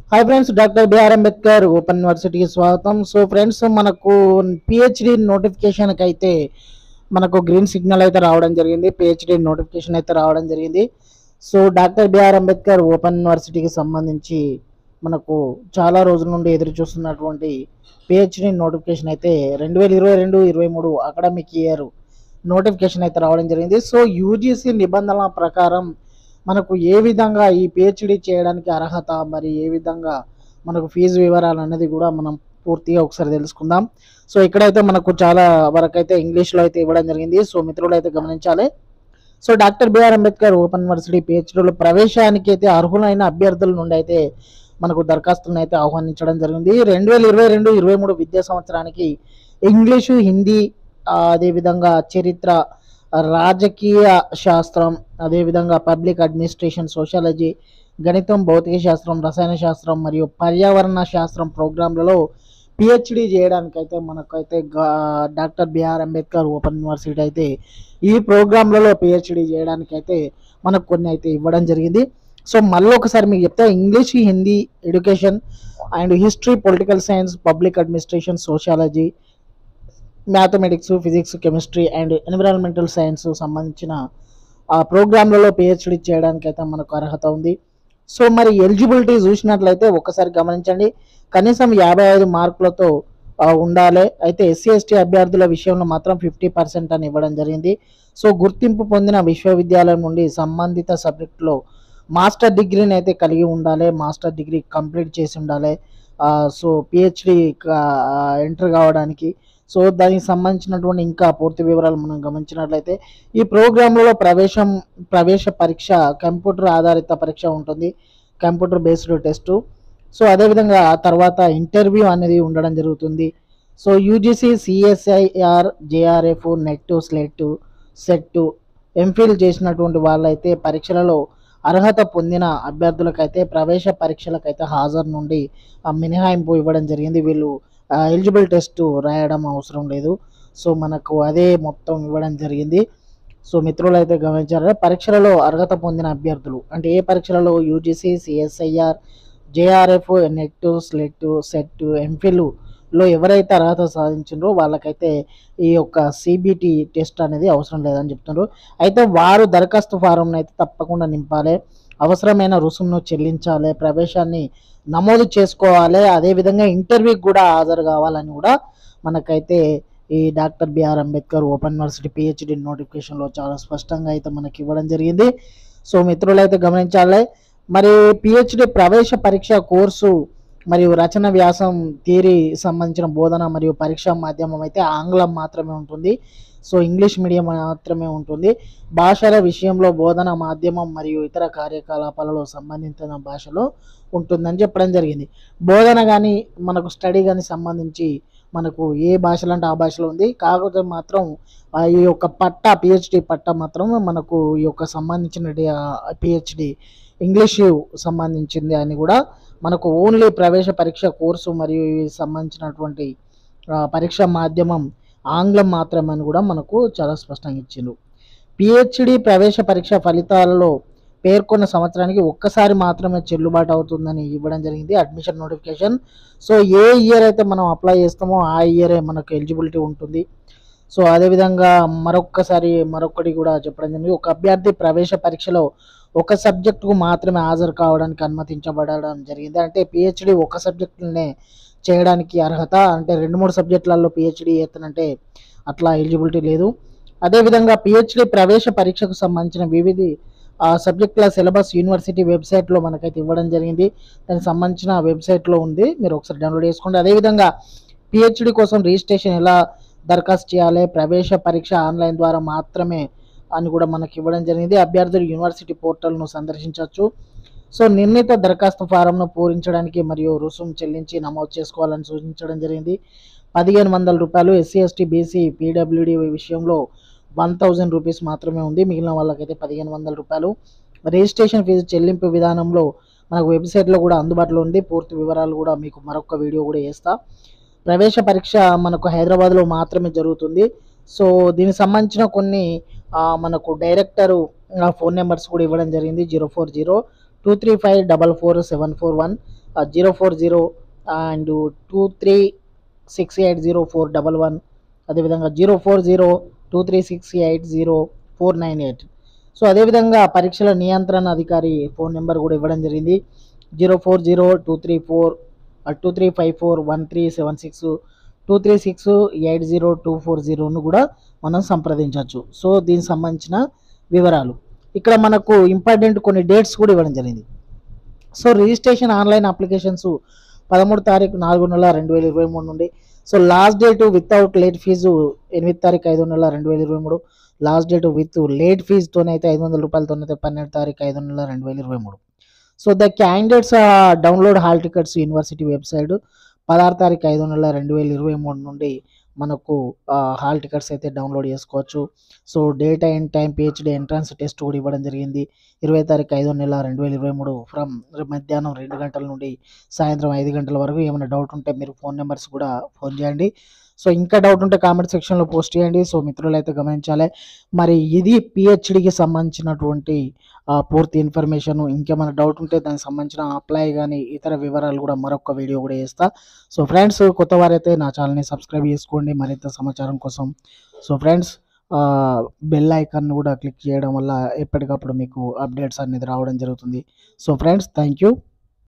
hi friends doctor BR Ambedkar open యూనివర్సిటీకి స్వాగతం so friends మనకు పిహెచ్డి నోటిఫికేషన్కి అయితే మనకు గ్రీన్ సిగ్నల్ అయితే రావడం జరిగింది పిహెచ్డి నోటిఫికేషన్ అయితే రావడం జరిగింది so doctor BR Ambedkar open యూనివర్సిటీకి సంబంధించి మనకు చాలా రోజుల నుండి ఎదురు చూస్తున్నటువంటి పిహెచ్డి నోటిఫికేషన్ అయితే రెండు వేల ఇరవై రెండు ఇరవై మూడు అకాడమిక్ ఇయర్ నోటిఫికేషన్ అయితే రావడం జరిగింది సో యూజీసీ నిబంధనల ప్రకారం మనకు ఏ విధంగా ఈ పిహెచ్డి చేయడానికి అర్హత మరి ఏ విధంగా మనకు ఫీజు వివరాలు అనేది కూడా మనం పూర్తిగా ఒకసారి తెలుసుకుందాం సో ఇక్కడైతే మనకు చాలా వరకు అయితే ఇంగ్లీష్లో అయితే ఇవ్వడం జరిగింది సో మిత్రులు అయితే గమనించాలి so doctor BR Ambedkar open university పిహెచ్డీలో ప్రవేశానికి అయితే అర్హులైన అభ్యర్థుల నుండి అయితే మనకు దరఖాస్తులను అయితే ఆహ్వానించడం జరిగింది రెండు వేల ఇరవై రెండు ఇరవై మూడు విద్యా సంవత్సరానికి ఇంగ్లీషు హిందీ ఆ, అదేవిధంగా చరిత్ర రాజకీయ శాస్త్రం అదేవిధంగా పబ్లిక్ అడ్మినిస్ట్రేషన్ సోషాలజీ గణితం భౌతిక శాస్త్రం రసాయన శాస్త్రం మరియు పర్యావరణ శాస్త్రం ప్రోగ్రాంలలో పిహెచ్డి చేయడానికైతే మనకైతే గా- doctor BR Ambedkar open university అయితే ఈ ప్రోగ్రాంలలో పిహెచ్డి చేయడానికైతే మనకు కొన్ని అయితే ఇవ్వడం జరిగింది సో మళ్ళీ ఒకసారి మీకు చెప్తే English Hindi education and history political science public administration sociology mathematics physics chemistry and environmental science సంబంధించిన ఆ ప్రోగ్రాంలలో పిహెచ్డి చేయడానికి అయితే మనకు అర్హత ఉంది సో మరి ఎలిజిబిలిటీ చూసినట్లయితే ఒకసారి గమనించండి కనీసం యాభై ఐదు మార్కులతో ఆ, ఉండాలి అయితే ఎస్సీ ఎస్టీ అభ్యర్థుల విషయంలో మాత్రం ఫిఫ్టీ పర్సెంట్ అని ఇవ్వడం జరిగింది సో గుర్తింపు పొందిన విశ్వవిద్యాలయం నుండి సంబంధిత సబ్జెక్టులో మాస్టర్ డిగ్రీని అయితే కలిగి ఉండాలి మాస్టర్ డిగ్రీ కంప్లీట్ చేసి ఉండాలి ఆ, సో పిహెచ్డి ఎంటర్ కావడానికి సో దానికి సంబంధించినటువంటి ఇంకా పూర్తి వివరాలు మనం గమనించినట్లయితే ఈ ప్రోగ్రాంలలో ప్రవేశం ప్రవేశ పరీక్ష కంప్యూటర్ ఆధారిత పరీక్ష ఉంటుంది కంప్యూటర్ బేస్డ్ టెస్ట్ సో అదేవిధంగా ఆ తర్వాత ఇంటర్వ్యూ అనేది ఉండడం జరుగుతుంది so UGC CSIR JRF NET SLET SET MPhil చేసినటువంటి వాళ్ళైతే పరీక్షలలో అర్హత పొందిన అభ్యర్థులకైతే ప్రవేశ పరీక్షలకైతే హాజరు నుండి ఆ మినహాయింపు ఇవ్వడం జరిగింది వీళ్ళు ఎలిజిబుల్ టెస్ట్ రాయడం అవసరం లేదు సో మనకు అదే మొత్తం ఇవ్వడం జరిగింది సో మిత్రులు అయితే గమనించారు పరీక్షలలో అర్హత పొందిన అభ్యర్థులు అంటే ఏ పరీక్షలలో UGC CSIR JRF NET SLET SET MPhil లో ఎవరైతే అర్హత సాధించారో వాళ్ళకైతే ఈ యొక్క సిబిటి టెస్ట్ అనేది అవసరం లేదని చెప్తున్నారు అయితే వారు దరఖాస్తు ఫారంను అయితే తప్పకుండా నింపాలి అవసరమైన రుసుమును చెల్లించాలి ప్రవేశాన్ని నమోదు చేసుకోవాలి అదేవిధంగా ఇంటర్వ్యూకి కూడా హాజరు కావాలని కూడా మనకైతే ఈ doctor BR Ambedkar open university PhD నోటిఫికేషన్లో చాలా స్పష్టంగా అయితే మనకి ఇవ్వడం జరిగింది సో మిత్రులు అయితే గమనించాలి మరి పిహెచ్డి ప్రవేశ పరీక్ష కోర్సు మరియు రచన వ్యాసం థియరీ సంబంధించిన బోధన మరియు పరీక్ష మాధ్యమం అయితే ఆంగ్లం మాత్రమే ఉంటుంది సో ఇంగ్లీష్ మీడియం మాత్రమే ఉంటుంది భాషల విషయంలో బోధన మాధ్యమం మరియు ఇతర కార్యకలాపాలలో సంబంధించిన భాషలో ఉంటుందని చెప్పడం జరిగింది బోధన కానీ మనకు స్టడీ కానీ సంబంధించి మనకు ఏ భాషలు అంటే ఆ భాషలో ఉంది కాకపోతే మాత్రం ఆ ఈ యొక్క పట్ట పిహెచ్డి పట్ట మాత్రం మనకు ఈ యొక్క సంబంధించిన పిహెచ్డి ఇంగ్లీష్ సంబంధించింది అని కూడా మనకు ఓన్లీ ప్రవేశ పరీక్ష కోర్సు మరియు ఇవి సంబంధించినటువంటి ఆ, పరీక్ష మాధ్యమం ఆంగ్లం మాత్రమే అని కూడా మనకు చాలా స్పష్టంగా ఇచ్చిండ్రు పిహెచ్డి ప్రవేశ పరీక్ష ఫలితాలలో పేర్కొన్న సంవత్సరానికి ఒక్కసారి మాత్రమే చెల్లుబాటు అవుతుందని ఇవ్వడం జరిగింది అడ్మిషన్ నోటిఫికేషన్ సో ఏ ఇయర్ అయితే మనం అప్లై చేస్తామో ఆ ఇయరే మనకు ఎలిజిబిలిటీ ఉంటుంది సో అదేవిధంగా మరొక్కసారి మరొకటి కూడా చెప్పడం జరిగింది ఒక అభ్యర్థి ప్రవేశ పరీక్షలో ఒక సబ్జెక్టుకు మాత్రమే హాజరు కావడానికి అనుమతించబడడం జరిగింది అంటే పిహెచ్డి ఒక సబ్జెక్టులనే చేయడానికి అర్హత అంటే రెండు మూడు సబ్జెక్టులలో పిహెచ్డి చేస్తానంటే అట్లా ఎలిజిబిలిటీ లేదు అదేవిధంగా పిహెచ్డి ప్రవేశ పరీక్షకు సంబంధించిన వివిధ ఆ సబ్జెక్టుల సిలబస్ యూనివర్సిటీ వెబ్సైట్లో మనకైతే ఇవ్వడం జరిగింది దానికి సంబంధించిన వెబ్సైట్లో ఉంది మీరు ఒకసారి డౌన్లోడ్ చేసుకోండి అదేవిధంగా పిహెచ్డి కోసం రిజిస్ట్రేషన్ ఎలా దరఖాస్తు చేయాలి ప్రవేశ పరీక్ష ఆన్లైన్ ద్వారా మాత్రమే అని కూడా మనకి ఇవ్వడం జరిగింది అభ్యర్థులు యూనివర్సిటీ పోర్టల్ను సందర్శించవచ్చు సో నిర్ణీత దరఖాస్తు ఫారంను పూరించడానికి మరియు రుసుము చెల్లించి నమోదు చేసుకోవాలని సూచించడం జరిగింది పదిహేను వందల రూపాయలు ఎస్సీ ఎస్టీ బీసీ పీడబ్ల్యూడి విషయంలో వన్ థౌజండ్ రూపీస్ మాత్రమే ఉంది మిగిలిన వాళ్ళకైతే పదిహేను వందల రూపాయలు రిజిస్ట్రేషన్ ఫీజు చెల్లింపు విధానంలో మనకు వెబ్సైట్లో కూడా అందుబాటులో ఉంది పూర్తి వివరాలు కూడా మీకు మరొక వీడియో కూడా వేస్తా ప్రవేశ పరీక్ష మనకు హైదరాబాద్లో మాత్రమే జరుగుతుంది సో దీనికి సంబంధించిన కొన్ని ఆ, మనకు డైరెక్టరు ఫోన్ నెంబర్స్ కూడా ఇవ్వడం జరిగింది zero four zero two three five double four seven four one zero four zero and two three six eight zero four double one అదేవిధంగా zero four zero two three six eight zero four nine eight so అదేవిధంగా పరీక్షల నియంత్రణ అధికారి phone number కూడా ఇవ్వడం జరిగింది zero four zero two three four two three five four one three seven six two three six eight zero two four జీరోను కూడా మనం సంప్రదించవచ్చు సో దీనికి సంబంధించిన వివరాలు ఇక్కడ మనకు ఇంపార్టెంట్ కొన్ని డేట్స్ కూడా ఇవ్వడం జరిగింది సో రిజిస్ట్రేషన్ ఆన్లైన్ అప్లికేషన్స్ పదమూడు తారీఖు నాలుగు నెల రెండు వేల ఇరవై మూడు నుండి so last date without late fee ఎనిమిది తారీఖు ఐదు నెల రెండు వేల ఇరవై మూడు లాస్ట్ డేట్ విత్ లేట్ ఫీజుతోనైతే ఐదు వందల రూపాయలతోనైతే పన్నెండు తారీఖు ఐదు నెల రెండు వేల ఇరవై మూడు so the candidates download hall tickets university website పదహారు తారీఖు ఐదు నెల రెండు వేల ఇరవై మూడు నుండి మనకు హాల్ టికెట్స్ అయితే డౌన్లోడ్ చేసుకోవచ్చు so date and time PhD entrance test కూడా ఇవ్వడం జరిగింది ఇరవై తారీఖు ఐదో నెల రెండు వేల ఇరవై మూడు ఫ్రమ్ మధ్యాహ్నం రెండు గంటల నుండి సాయంత్రం ఐదు గంటల వరకు ఏమైనా డౌట్ ఉంటే మీరు ఫోన్ నెంబర్స్ కూడా ఫోన్ చేయండి సో ఇంకా డౌట్ ఉంటే కామెంట్ సెక్షన్లో పోస్ట్ చేయండి సో మిత్రులు అయితే గమనించాలి మరి ఇది పిహెచ్డికి సంబంధించినటువంటి ఆ, పూర్తి ఇన్ఫర్మేషన్ ఇంకేమైనా డౌట్ ఉంటే దానికి సంబంధించిన అప్లై కానీ ఇతర వివరాలు కూడా మరొక వీడియో కూడా చేస్తా సో ఫ్రెండ్స్ కొత్త వారైతే నా ఛానల్ని సబ్స్క్రైబ్ చేసుకోండి మరింత సమాచారం కోసం సో ఫ్రెండ్స్ బెల్ ఐకాన్ కూడా క్లిక్ చేయడం వల్ల ఎప్పటికప్పుడు మీకు అప్డేట్స్ అనేది రావడం జరుగుతుంది సో ఫ్రెండ్స్ థ్యాంక్ యూ